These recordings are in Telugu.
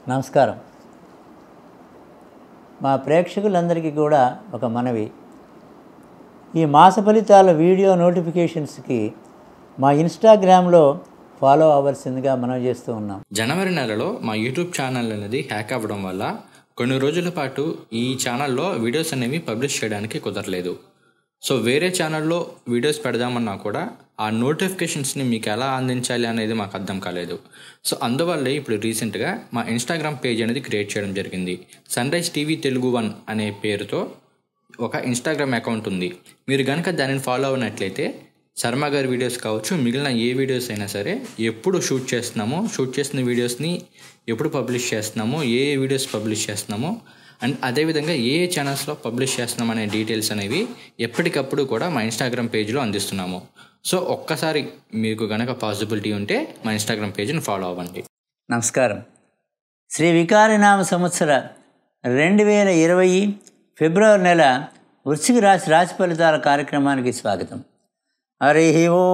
నమస్కారం మా ప్రేక్షకులందరికీ కూడా ఒక మనవి ఈ మాస ఫలితాల వీడియో నోటిఫికేషన్స్కి మా ఇన్స్టాగ్రామ్లో ఫాలో అవ్వాల్సిందిగా మనం చేస్తూ ఉన్నాం జనవరి నెలలో మా యూట్యూబ్ ఛానల్ అనేది హ్యాక్ అవ్వడం వల్ల కొన్ని రోజుల పాటు ఈ ఛానల్లో వీడియోస్ అనేవి పబ్లిష్ చేయడానికి కుదరలేదు సో వేరే ఛానల్లో వీడియోస్ పెడదామన్నా కూడా ఆ నోటిఫికేషన్స్ని మీకు ఎలా అందించాలి అనేది మాకు అర్థం కాలేదు సో అందువల్లే ఇప్పుడు రీసెంట్గా మా ఇన్స్టాగ్రామ్ పేజ్ అనేది క్రియేట్ చేయడం జరిగింది Sunrise TV Telugu one అనే పేరుతో ఒక ఇన్స్టాగ్రామ్ అకౌంట్ ఉంది మీరు కనుక దానిని ఫాలో అవునట్లయితే శర్మ గారి వీడియోస్ కావచ్చు మిగిలిన ఏ వీడియోస్ అయినా సరే ఎప్పుడు షూట్ చేస్తున్నామో షూట్ చేసిన వీడియోస్ని ఎప్పుడు పబ్లిష్ చేస్తున్నామో ఏ ఏ వీడియోస్ పబ్లిష్ చేస్తున్నామో అండ్ అదేవిధంగా ఏ ఏ ఛానల్స్లో పబ్లిష్ చేస్తున్నాం అనే డీటెయిల్స్ అనేవి ఎప్పటికప్పుడు కూడా మా ఇన్స్టాగ్రామ్ పేజ్లో అందిస్తున్నాము సో ఒక్కసారి మీకు కనుక పాసిబిలిటీ ఉంటే మా ఇన్స్టాగ్రామ్ పేజ్ని ఫాలో అవ్వండి నమస్కారం శ్రీ వికారినామ సంవత్సర రెండు వేల ఇరవై ఫిబ్రవరి నెల వృశ్చిక రాశి రాశి ఫలితాల కార్యక్రమానికి స్వాగతం హరి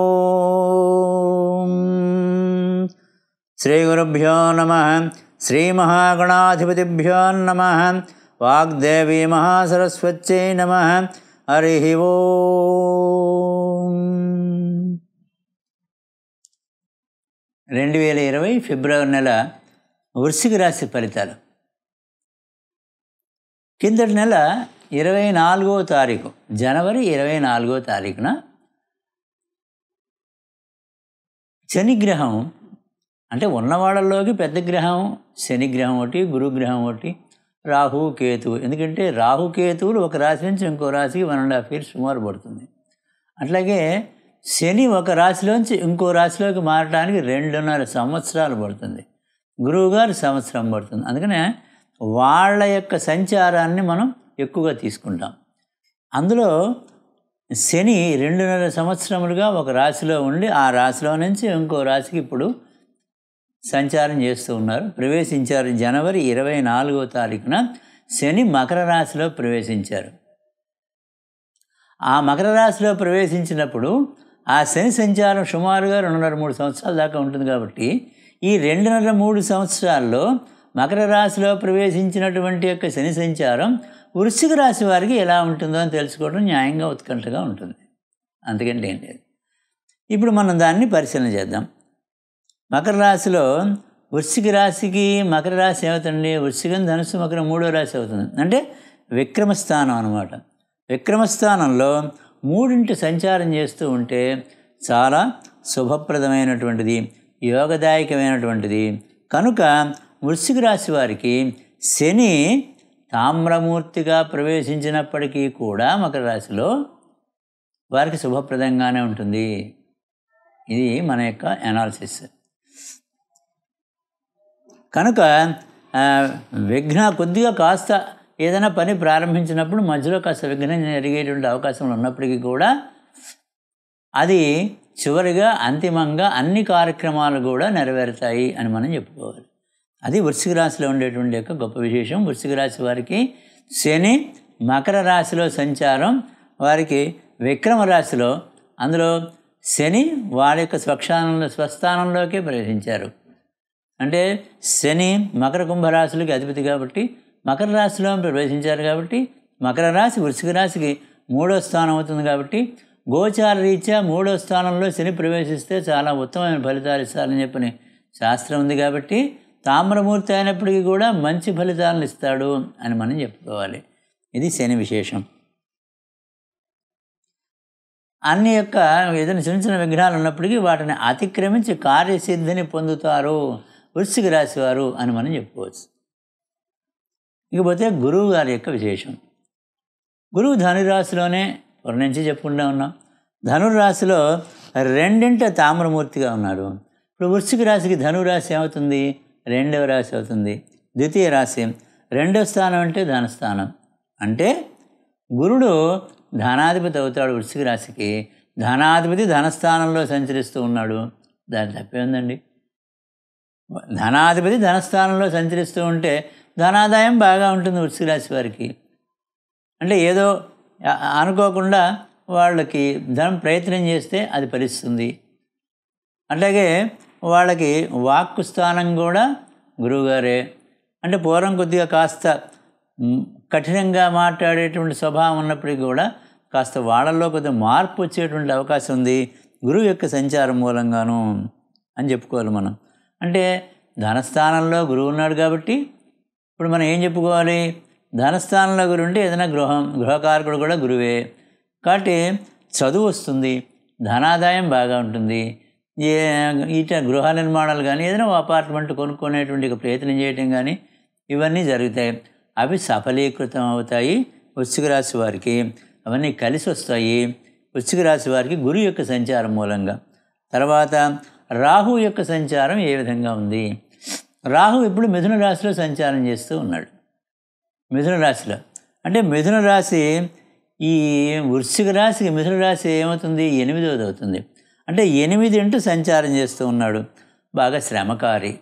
ఓం శ్రీ గురుభ్యో నమ శ్రీ మహాగణాధిపతిభ్యో నమ వాగ్దేవి మహాసరస్వత్యై నమ హరి ఓం రెండు వేల ఇరవై ఫిబ్రవరి నెల వృశ్చిక రాశి ఫలితాలు కిందటి నెల ఇరవై నాలుగో తారీఖు జనవరి ఇరవై నాలుగో తారీఖున శనిగ్రహం అంటే ఉన్నవాళ్ళలోకి పెద్ద గ్రహం శనిగ్రహం ఒకటి గురుగ్రహం ఒకటి రాహు కేతువు ఎందుకంటే రాహు కేతువులు ఒక రాశి నుంచి ఇంకో రాశికి వన్ అండ్ హాఫ్ ఇయర్స్ సుమారు పడుతుంది అట్లాగే శని ఒక రాశిలోంచి ఇంకో రాశిలోకి మారడానికి రెండున్నర సంవత్సరాలు పడుతుంది గురువుగారు సంవత్సరం పడుతుంది అందుకనే వాళ్ళ యొక్క సంచారాన్ని మనం ఎక్కువగా తీసుకుంటాం అందులో శని రెండున్నర సంవత్సరములుగా ఒక రాశిలో ఉండి ఆ రాశిలో నుంచి ఇంకో రాశికి ఇప్పుడు సంచారం చేస్తూ ఉన్నారు ప్రవేశించారు జనవరి ఇరవై నాలుగో తారీఖున శని మకర రాశిలో ప్రవేశించారు ఆ మకర రాశిలో ప్రవేశించినప్పుడు ఆ శని సంచారం సుమారుగా రెండున్నర మూడు సంవత్సరాల దాకా ఉంటుంది కాబట్టి ఈ రెండున్నర మూడు సంవత్సరాల్లో మకర రాశిలో ప్రవేశించినటువంటి యొక్క శని సంచారం వృశ్చిక రాశి వారికి ఎలా ఉంటుందో అని తెలుసుకోవడం న్యాయంగా ఉత్కంఠగా ఉంటుంది అంతకంటే ఏం లేదు ఇప్పుడు మనం దాన్ని పరిశీలన చేద్దాం మకర రాశిలో వృశ్చిక రాశికి మకర రాశి ఏమవుతుంది వృశ్చికం ధనుసు మకరం మూడో రాశి అవుతుంది అంటే విక్రమస్థానం అనమాట విక్రమస్థానంలో మూడింటి సంచారం చేస్తూ ఉంటే చాలా శుభప్రదమైనటువంటిది యోగదాయకమైనటువంటిది కనుక వృశ్చిక రాశి వారికి శని తామ్రమూర్తిగా ప్రవేశించినప్పటికీ కూడా మకర రాశిలో వారికి శుభప్రదంగానే ఉంటుంది ఇది మన యొక్క అనాలిసిస్ కనుక ఆ, విఘ్న కొద్దిగా కాస్త ఏదైనా పని ప్రారంభించినప్పుడు మధ్యలో కాస్త విఘ్నం జరిగేటువంటి అవకాశం ఉన్నప్పటికీ కూడా అది చివరిగా అంతిమంగా అన్ని కార్యక్రమాలు కూడా నెరవేరుతాయి అని మనం చెప్పుకోవాలి అది వృశ్చిక రాశిలో ఉండేటువంటి యొక్క గొప్ప విశేషం వృశ్చిక రాశి వారికి శని మకర రాశిలో సంచారం వారికి విక్రమ రాశిలో అందులో శని వారి యొక్క స్వక్షానంలో స్వస్థానంలోకే ప్రవేశించారు అంటే శని మకర కుంభరాశులకి అధిపతి కాబట్టి మకర రాశిలో ప్రవేశించారు కాబట్టి మకర రాశి వృశ్చిక రాశికి మూడో స్థానం అవుతుంది కాబట్టి గోచార రీత్యా మూడో స్థానంలో శని ప్రవేశిస్తే చాలా ఉత్తమమైన ఫలితాలు ఇస్తారని చెప్పని శాస్త్రం ఉంది కాబట్టి తామ్రమూర్తి అయినప్పటికీ కూడా మంచి ఫలితాలను ఇస్తాడు అని మనం చెప్పుకోవాలి ఇది శని విశేషం అన్ని యొక్క ఏదైనా చిన్న చిన్న విఘ్నాలు ఉన్నప్పటికీ వాటిని అతిక్రమించి కార్యసిద్ధిని పొందుతారు వృశ్చిక రాశి వారు అని మనం చెప్పుకోవచ్చు ఇకపోతే గురువు గారి యొక్క విశేషం గురువు ధనురాశిలోనే ఒక నుంచి చెప్పుకుంటూ ఉన్నాం ధనురాశిలో రెండింట తామ్రమూర్తిగా ఉన్నాడు ఇప్పుడు వృశ్చిక రాశికి ధనురాశి ఏమవుతుంది రెండవ రాశి అవుతుంది ద్వితీయ రాశి రెండవ స్థానం అంటే ధనస్థానం అంటే గురుడు ధనాధిపతి అవుతాడు వృశ్చిక రాశికి ధనాధిపతి ధనస్థానంలో సంచరిస్తూ ఉన్నాడు దాని తప్పే ఉందండి ధనాధిపతి ధనస్థానంలో సంచరిస్తూ ఉంటే ధనాదాయం బాగా ఉంటుంది వృశ్చిక రాశి వారికి అంటే ఏదో అ- అనుకోకుండా వాళ్ళకి ధనం ప్రయత్నం చేస్తే అది ఫలిస్తుంది అట్లాగే వాళ్ళకి వాక్కు స్థానం కూడా గురువుగారే అంటే పూర్వం కొద్దిగా కాస్త మ్, కఠినంగా మాట్లాడేటువంటి స్వభావం ఉన్నప్పటికీ కూడా కాస్త వాళ్ళల్లో కొద్దిగా మార్పు వచ్చేటువంటి అవకాశం ఉంది గురువు యొక్క సంచారం మూలంగాను అని చెప్పుకోవాలి మనం అంటే ధనస్థానంలో గురువు ఉన్నాడు కాబట్టి ఇప్పుడు మనం ఏం చెప్పుకోవాలి ధనస్థానంలో గురువు ఉంటే ఏదైనా గృహం గృహకారకుడు కూడా గురువే కాబట్టి చదువు వస్తుంది ధనాదాయం బాగా ఉంటుంది ఏ ఇట గృహ నిర్మాణాలు కానీ ఏదైనా ఓ అపార్ట్మెంట్ కొనుక్కునేటువంటి ఒక ప్రయత్నం చేయటం కానీ ఇవన్నీ జరుగుతాయి అవి సఫలీకృతం అవుతాయి వృశ్చిక రాశి వారికి అవన్నీ కలిసి వస్తాయి వృశ్చిక రాశి వారికి గురువు యొక్క సంచారం మూలంగా తర్వాత రాహు యొక్క సంచారం ఏ విధంగా ఉంది రాహు ఇప్పుడు మిథున రాశిలో సంచారం చేస్తూ ఉన్నాడు మిథున రాశిలో అంటే మిథున రాశి ఈ వృశ్చిక రాశికి మిథున రాశి ఏమవుతుంది ఎనిమిదవది అవుతుంది అంటే ఎనిమిది ఇంటూ సంచారం చేస్తూ ఉన్నాడు బాగా శ్రమకారి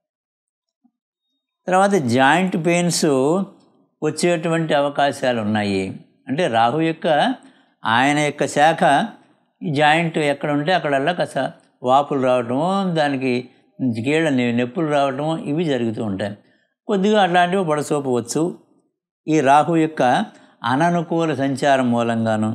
తర్వాత జాయింట్ పెయిన్స్ వచ్చేటువంటి అవకాశాలు ఉన్నాయి అంటే రాహు యొక్క ఆయన యొక్క శాఖ ఈ జాయింట్ ఎక్కడ ఉంటే అక్కడల్లా కాస్త వాపులు రావటము దానికి కీళ్ళ నె- నొప్పులు రావటము ఇవి జరుగుతూ ఉంటాయి కొద్దిగా అట్లాంటివి పడసోపవచ్చు ఈ రాహు యొక్క అననుకూల సంచారం మూలంగాను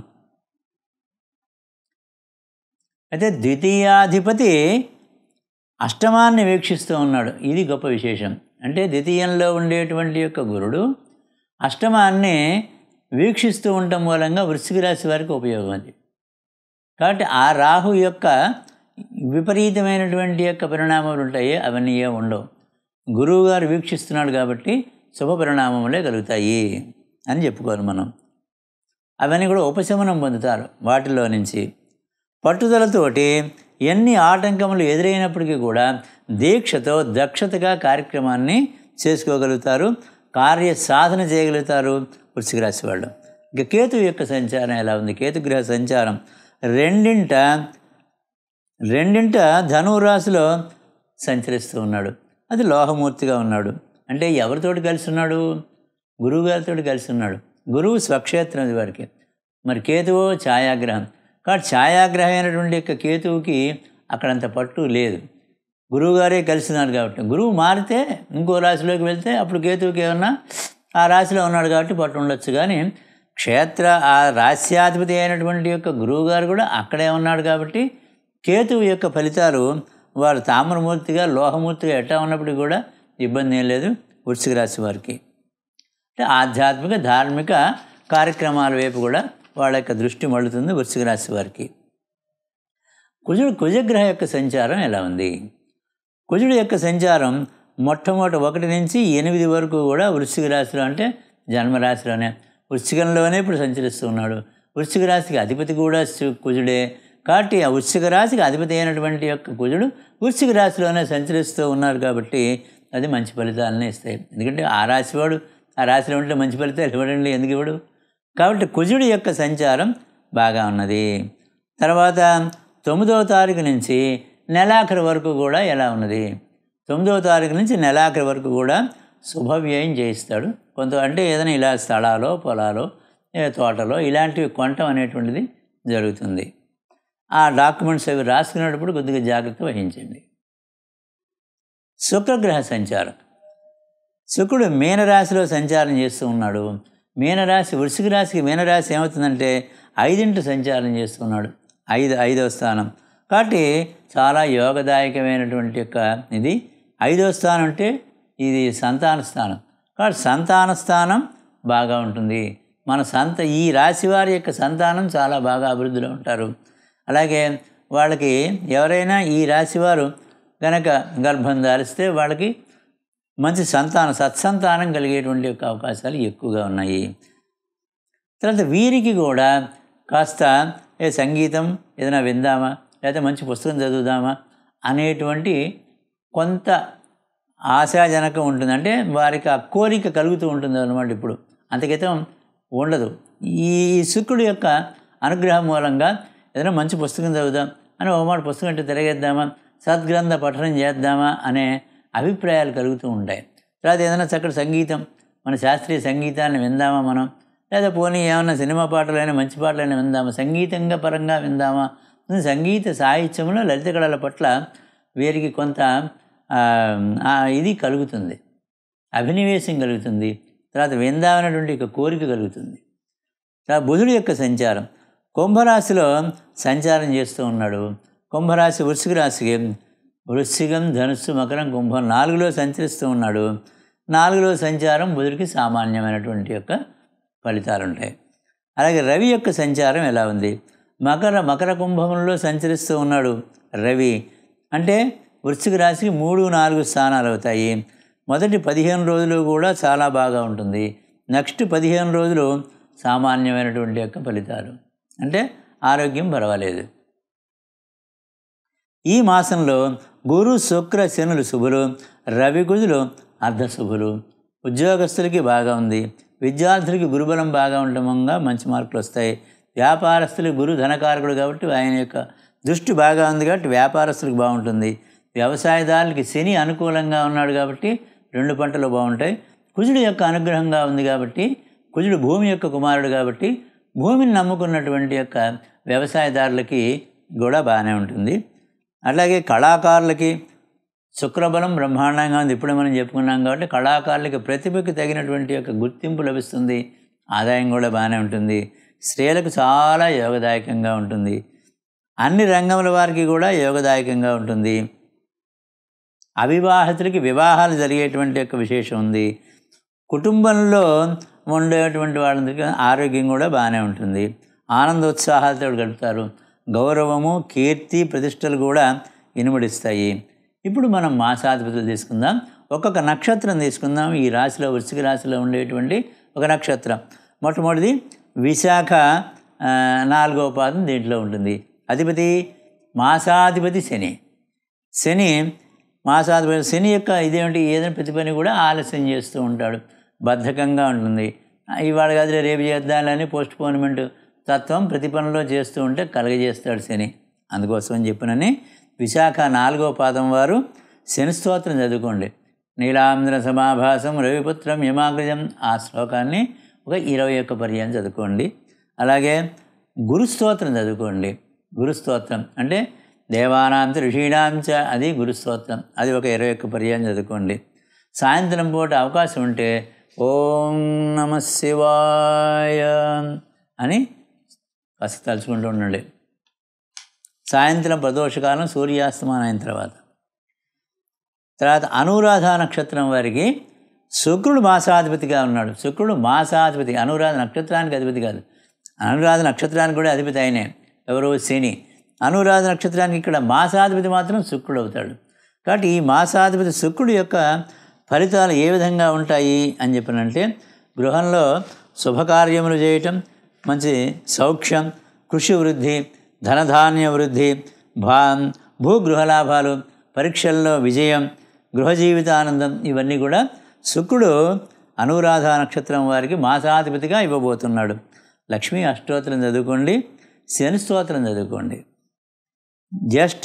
అయితే ద్వితీయాధిపతి అష్టమాన్ని వీక్షిస్తూ ఉన్నాడు ఇది గొప్ప విశేషం అంటే ద్వితీయంలో ఉండేటువంటి యొక్క గురుడు అష్టమాన్ని వీక్షిస్తూ ఉండటం మూలంగా వృశ్చిక రాశి వారికి ఉపయోగం అది కాబట్టి ఆ రాహు యొక్క విపరీతమైనటువంటి యొక్క పరిణామాలు ఉంటాయి అవన్నీ ఏ ఉండవు గురువు గారు వీక్షిస్తున్నాడు కాబట్టి శుభ పరిణామములే కలుగుతాయి అని చెప్పుకోవాలి మనం అవన్నీ కూడా ఉపశమనం పొందుతారు వాటిలో నుంచి పట్టుదలతోటి ఎన్ని ఆటంకములు ఎదురైనప్పటికీ కూడా దీక్షతో దక్షతగా కార్యక్రమాన్ని చేసుకోగలుగుతారు కార్య సాధన చేయగలుగుతారు వృశ్చిక రాశి వాళ్ళు ఇక కేతు యొక్క సంచారం ఎలా ఉంది కేతుగ్రహ సంచారం రెండింట రెండింట ధనువు రాశిలో సంచరిస్తూ ఉన్నాడు అది లోహమూర్తిగా ఉన్నాడు అంటే ఎవరితోటి కలిసి ఉన్నాడు గురువు గారితో కలిసి ఉన్నాడు గురువు స్వక్షేత్రం అది వారికి మరి కేతువు ఛాయాగ్రహం కాబట్టి ఛాయాగ్రహం అయినటువంటి యొక్క కేతువుకి అక్కడంత పట్టు లేదు గురువుగారే కలిసినారు కాబట్టి గురువు మారితే ఇంకో రాశిలోకి వెళ్తే అప్పుడు కేతువుకి ఏమన్నా ఆ రాశిలో ఉన్నాడు కాబట్టి పట్టు ఉండొచ్చు కానీ క్షేత్ర ఆ రాశ్యాధిపతి అయినటువంటి యొక్క గురువు గారు కూడా అక్కడే ఉన్నాడు కాబట్టి కేతువు యొక్క ఫలితాలు వారు తామ్రమూర్తిగా లోహమూర్తిగా ఎట్టా ఉన్నప్పటికీ కూడా ఇబ్బంది ఏం లేదు వృశ్చిక రాశి వారికి అంటే ఆధ్యాత్మిక ధార్మిక కార్యక్రమాల వైపు కూడా వాళ్ళ యొక్క దృష్టి మళ్ళుతుంది వృశ్చిక రాశి వారికి కుజుడు కుజగ్రహ యొక్క సంచారం ఎలా ఉంది కుజుడు యొక్క సంచారం మొట్టమొదటి ఒకటి నుంచి ఎనిమిది వరకు కూడా వృశ్చిక రాశిలో అంటే జన్మరాశిలోనే వృశ్చికంలోనే ఇప్పుడు సంచరిస్తూ ఉన్నాడు వృశ్చిక రాశికి అధిపతి కూడా సు- కుజుడే కాబట్టి ఆ వృశ్చిక రాశికి అధిపతి అయినటువంటి యొక్క కుజుడు వృశ్చిక రాశిలోనే సంచరిస్తూ ఉన్నారు కాబట్టి అది మంచి ఫలితాలనే ఇస్తాయి ఎందుకంటే ఆ రాశివాడు ఆ రాశిలో ఉంటే మంచి ఫలితాలు ఇవ్వడండి ఎందుకు ఇవ్వడు కాబట్టి కుజుడి యొక్క సంచారం బాగా ఉన్నది తర్వాత తొమ్మిదవ తారీఖు నుంచి నెలాఖరు వరకు కూడా ఎలా ఉన్నది తొమ్మిదవ తారీఖు నుంచి నెలాఖరు వరకు కూడా శుభవ్యయం చేయిస్తాడు కొంత అంటే ఏదైనా ఇలా స్థలాలో పొలాలో ఏ తోటలో ఇలాంటివి కొనటం అనేటువంటిది జరుగుతుంది ఆ డాక్యుమెంట్స్ అవి రాసుకునేటప్పుడు కొద్దిగా జాగ్రత్త వహించండి శుక్రగ్రహ సంచారం శుక్రుడు మీనరాశిలో సంచారం చేస్తూ ఉన్నాడు మీనరాశి వృశ్చిక రాశికి మీనరాశి ఏమవుతుందంటే ఐదింటి సంచారం చేస్తున్నాడు ఐదు ఐదవ స్థానం కాబట్టి చాలా యోగదాయకమైనటువంటి యొక్క ఇది ఐదవ స్థానం అంటే ఇది సంతాన స్థానం కాబట్టి సంతాన స్థానం బాగా ఉంటుంది మన సంత ఈ రాశి వారి యొక్క సంతానం చాలా బాగా అభివృద్ధిలో ఉంటారు అలాగే వాళ్ళకి ఎవరైనా ఈ రాశివారు గనక గర్భం ధారిస్తే వాళ్ళకి మంచి సంతానం సత్సంతానం కలిగేటువంటి యొక్క అవకాశాలు ఎక్కువగా ఉన్నాయి తర్వాత వీరికి కూడా కాస్త ఏ సంగీతం ఏదైనా విందామా లేకపోతే మంచి పుస్తకం చదువుదామా అనేటువంటి కొంత ఆశాజనకం ఉంటుంది అంటే వారికి ఆ కోరిక కలుగుతూ ఉంటుంది అనమాట ఇప్పుడు అంతకితం ఉండదు ఈ శుక్రుడు యొక్క అనుగ్రహం మూలంగా ఏదైనా మంచి పుస్తకం చదువుదాం అని ఒక మాట పుస్తకం అంటే తిరగేద్దామా సద్గ్రంథ పఠనం చేద్దామా అనే అభిప్రాయాలు కలుగుతూ ఉంటాయి తర్వాత ఏదైనా చక్కటి సంగీతం మన శాస్త్రీయ సంగీతాన్ని విందామా మనం లేదా పోనీ ఏమైనా సినిమా పాటలైనా మంచి పాటలైనా విందామా సంగీతంగా పరంగా విందామా సంగీత సాహిత్యంలో లలిత కళల పట్ల వీరికి కొంత ఆ, ఆ, ఇది కలుగుతుంది అభినివేశం కలుగుతుంది తర్వాత విందామనేటువంటి ఒక కోరిక కలుగుతుంది తర్వాత బుధుడు యొక్క సంచారం కుంభరాశిలో సంచారం చేస్తూ ఉన్నాడు కుంభరాశి వృశ్చిక రాశికి వృశ్చికం ధనుస్సు మకరం కుంభం నాలుగులో సంచరిస్తూ ఉన్నాడు నాలుగులో సంచారం బుధుడికి సామాన్యమైనటువంటి యొక్క ఫలితాలు ఉంటాయి అలాగే రవి యొక్క సంచారం ఎలా ఉంది మకర మకర కుంభంలో సంచరిస్తూ ఉన్నాడు రవి అంటే వృశ్చిక రాశికి మూడు నాలుగు స్థానాలు అవుతాయి మొదటి పదిహేను రోజులు కూడా చాలా బాగా ఉంటుంది నెక్స్ట్ పదిహేను రోజులు సామాన్యమైనటువంటి యొక్క ఫలితాలు అంటే ఆరోగ్యం పర్వాలేదు ఈ మాసంలో గురు శుక్ర శనులు శుభులు రవి కుజులు అర్ధశుభులు ఉద్యోగస్తులకి బాగా ఉంది విద్యార్థులకి గురుబలం బాగా ఉండటంగా మంచి మార్కులు వస్తాయి వ్యాపారస్తులకి గురు ధనకారకుడు కాబట్టి ఆయన యొక్క దృష్టి బాగా ఉంది కాబట్టి వ్యాపారస్తులకు బాగుంటుంది వ్యవసాయదారులకి శని అనుకూలంగా ఉన్నాడు కాబట్టి రెండు పంటలు బాగుంటాయి కుజుడు యొక్క అనుగ్రహంగా ఉంది కాబట్టి కుజుడు భూమి యొక్క కుమారుడు కాబట్టి భూమిని నమ్ముకున్నటువంటి యొక్క వ్యవసాయదారులకి కూడా బాగానే ఉంటుంది అట్లాగే కళాకారులకి శుక్రబలం బ్రహ్మాండంగా ఉంది ఇప్పుడే మనం చెప్పుకున్నాం కాబట్టి కళాకారులకి ప్రతిభకి తగినటువంటి యొక్క గుర్తింపు లభిస్తుంది ఆదాయం కూడా బాగానే ఉంటుంది స్త్రీలకు చాలా యోగదాయకంగా ఉంటుంది అన్ని రంగముల వారికి కూడా యోగదాయకంగా ఉంటుంది అవివాహితులకి వివాహాలు జరిగేటువంటి యొక్క విశేషం ఉంది కుటుంబంలో ఉండేటువంటి వాళ్ళకి ఆరోగ్యం కూడా బాగానే ఉంటుంది ఆనందోత్సాహాలతో గడుపుతారు గౌరవము కీర్తి ప్రతిష్టలు కూడా ఇనుమడిస్తాయి ఇప్పుడు మనం మాసాధిపతులు తీసుకుందాం ఒక్కొక్క నక్షత్రం తీసుకుందాం ఈ రాశిలో వృశ్చిక రాశిలో ఉండేటువంటి ఒక నక్షత్రం మొట్టమొదటిది విశాఖ ఆ, నాలుగవ పాదం దీంట్లో ఉంటుంది అధిపతి మాసాధిపతి శని శని మాసాధిపతి శని యొక్క ఇదేమిటి ఏదైనా ప్రతి పని కూడా ఆలస్యం చేస్తూ ఉంటాడు బద్ధకంగా ఉంటుంది ఆ, ఇవాళ కాదులే రేపు చేద్దామని పోస్ట్ పోన్మెంట్ తత్వం ప్రతి పనిలో చేస్తూ ఉంటే కలగజేస్తాడు శని అందుకోసం అని చెప్పినని విశాఖ నాలుగో పాదం వారు శని స్తోత్రం చదువుకోండి నీలాంధ్ర సమాభాసం రవిపుత్రం యమాగ్రజం ఆ శ్లోకాన్ని ఒక ఇరవై ఒక్క పర్యాయం చదువుకోండి అలాగే గురుస్తోత్రం చదువుకోండి గురుస్తోత్రం అంటే దేవానాంచ ఋషీణాంచ అది గురుస్తోత్రం అది ఒక ఇరవై ఒక్క పర్యాయం చదువుకోండి సాయంత్రం పూట అవకాశం ఉంటే ఓం నమ శివాయ అని కాస్త తలుచుకుంటూ ఉండండి సాయంత్రం ప్రదోషకాలం సూర్యాస్తమానం అయిన తర్వాత తర్వాత అనురాధ నక్షత్రం వారికి శుక్రుడు మాసాధిపతిగా ఉన్నాడు శుక్రుడు మాసాధిపతి అనురాధ నక్షత్రానికి అధిపతి కాదు అనురాధ నక్షత్రానికి కూడా అధిపతి ఆయనే ఎవరు శని అనురాధ నక్షత్రానికి ఇక్కడ మాసాధిపతి మాత్రం శుక్రుడు అవుతాడు కాబట్టి ఈ మాసాధిపతి శుక్రుడు యొక్క ఫలితాలు ఏ విధంగా ఉంటాయి అని చెప్పినంటే గృహంలో శుభకార్యములు చేయటం మంచి సౌఖ్యం కృషి వృద్ధి ధనధాన్య వృద్ధి భా భూగృహ లాభాలు పరీక్షల్లో విజయం గృహ జీవితానందం ఇవన్నీ కూడా శుక్రుడు అనురాధ నక్షత్రం వారికి మాసాధిపతిగా ఇవ్వబోతున్నాడు లక్ష్మీ అష్టోత్తరం చదువుకోండి శని స్తోత్రం చదువుకోండి జ్యేష్ఠ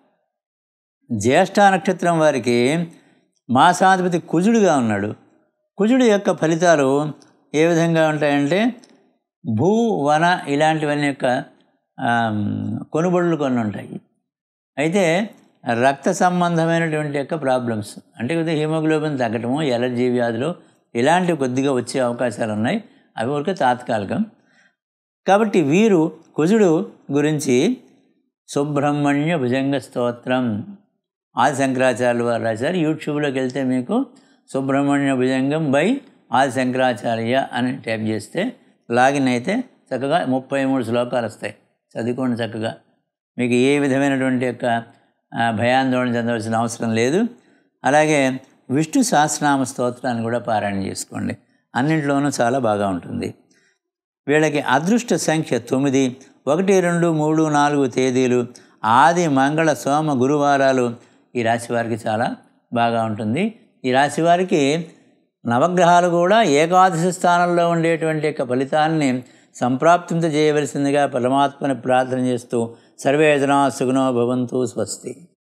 జ్యేష్ఠ నక్షత్రం వారికి మాసాధిపతి కుజుడుగా ఉన్నాడు కుజుడు యొక్క ఫలితాలు ఏ విధంగా ఉంటాయంటే భూ వన ఇలాంటివన్నీ యొక్క ఆమ్, కొనుబడులు కొన్ని ఉంటాయి అయితే రక్త సంబంధమైనటువంటి యొక్క ప్రాబ్లమ్స్ అంటే కొద్దిగా హిమోగ్లోబిన్ తగ్గటము ఎలర్జీ వ్యాధులు ఇలాంటివి కొద్దిగా వచ్చే అవకాశాలు ఉన్నాయి అవి వరకు తాత్కాలికం కాబట్టి వీరు కుజుడు గురించి సుబ్రహ్మణ్య భుజంగ స్తోత్రం ఆది శంకరాచార్యులు వారు రాశారు యూట్యూబ్లోకి వెళ్తే మీకు సుబ్రహ్మణ్య భుజంగం బై ఆది శంకరాచార్య అని టైప్ చేస్తే లాగిన్ అయితే చక్కగా ముప్పై మూడు శ్లోకాలు వస్తాయి చదువుకోండి చక్కగా మీకు ఏ విధమైనటువంటి యొక్క ఆ, భయాందోళన చెందవలసిన అవసరం లేదు అలాగే విష్ణు సహస్రనామ స్తోత్రాన్ని కూడా పారాయణ చేసుకోండి అన్నింటిలోనూ చాలా బాగా ఉంటుంది వీళ్ళకి అదృష్ట సంఖ్య తొమ్మిది ఒకటి రెండు మూడు నాలుగు తేదీలు ఆది మంగళ సోమ గురువారాలు ఈ రాశి వారికి చాలా బాగా ఉంటుంది ఈ రాశి వారికి నవగ్రహాలు కూడా ఏకాదశి స్థానంలో ఉండేటువంటి యొక్క ఫలితాన్ని సంప్రాప్తింత చేయవలసిందిగా పరమాత్మని ప్రార్థన చేస్తూ సర్వేజనా సుగుణో భవంతు స్వస్తి